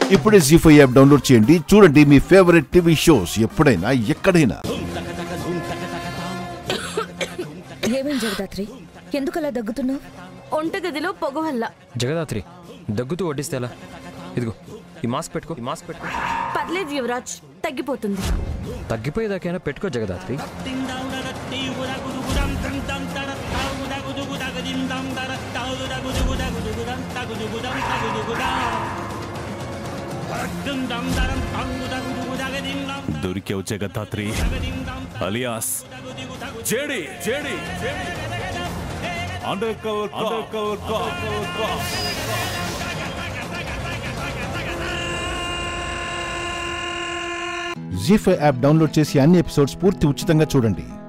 ఇప్పుడే G five app download చేయండి చూడండి మీ ఫేవరెట్ టీవీ షోస్ ఎప్పుడైనా ఎక్కడైనా ఏమేం జగదాత్రి ఎందుకలా దగ్గుతున్నావు వంటగదిలో పొగ వల్ల జగదాత్రి దగ్గుతూ వడ్డిస్తే ఎలా ఇదిగో ఈ మాస్క్ పెట్టుకో ఈ మాస్క్ పెట్టుకో పర్లేదు యువరాజ్ తగ్గిపోతుంది తగ్గిపోయేదాకైనా పెట్టుకో జగదాత్రి దొరికావు Jagadhatri alias JD JD undercover undercover Zee five app download చేసి అన్ని ఎపిసోడ్స్ పూర్తి ఉచితంగా చూడండి